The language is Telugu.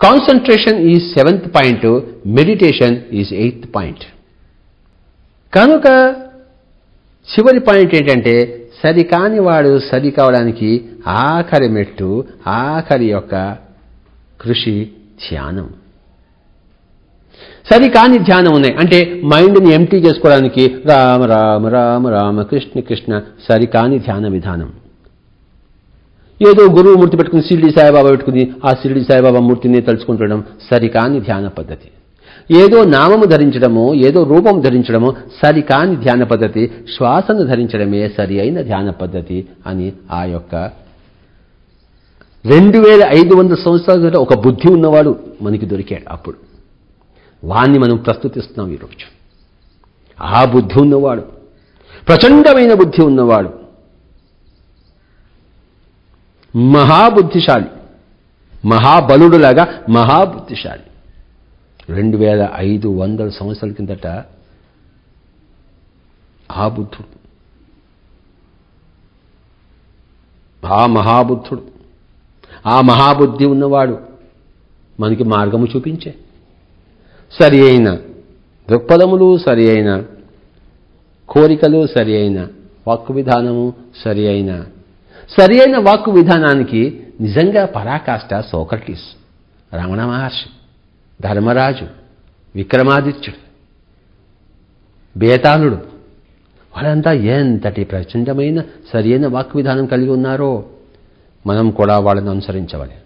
కాన్సన్ట్రేషన్ ఈ seventh point meditation is eighth point కనుక చివరి పాయింట్ ఏంటంటే సరి కాని వాడు సరి కావడానికి ఆఖరి మెట్టు ఆఖరి యొక్క కృషి ధ్యానం సరి కాని ధ్యానం ఉన్నాయి అంటే మైండ్ని ఎంటీ చేసుకోవడానికి రామ రామ రామ రామ కృష్ణ కృష్ణ సరి కాని ధ్యాన విధానం ఏదో గురువు మూర్తి పెట్టుకుని షిరిడి సాయిబాబా పెట్టుకుని ఆ షిరిడి సాయిబాబా మూర్తిని తలుచుకుంటడం సరికాని ధ్యాన పద్ధతి ఏదో నామము ధరించడము ఏదో రూపం ధరించడము సరికాని ధ్యాన పద్ధతి శ్వాసను ధరించడమే సరి అయిన ధ్యాన పద్ధతి అని ఆ యొక్క రెండు వేల ఐదు వందల సంవత్సరాల క్రితం ఒక బుద్ధి ఉన్నవాడు మనకి దొరికాడు అప్పుడు వాణ్ణి మనం ప్రస్తుతిస్తున్నాం ఈరోజు ఆ బుద్ధి ఉన్నవాడు ప్రచండమైన బుద్ధి ఉన్నవాడు మహాబుద్ధిశాలి మహాబలుడులాగా మహాబుద్ధిశాలి రెండు వేల ఐదు వందల సంవత్సరాల కిందట ఆ బుద్ధుడు ఆ మహాబుద్ధుడు ఆ మహాబుద్ధి ఉన్నవాడు మనకి మార్గము చూపించే సరి అయిన దృక్పథములు సరి అయిన కోరికలు సరి అయిన వాక్కు విధానము సరి అయిన సరి అయిన వాక్కు విధానానికి నిజంగా పరాకాష్ట సోక్రటీస్ రమణ మహర్షి ధర్మరాజు విక్రమాదిత్యుడు బేతాళుడు వాళ్ళంతా ఎంతటి ప్రచండమైన సరైన వాక్ విధానం కలిగి ఉన్నారో మనం కూడా వాళ్ళని అనుసరించవాలి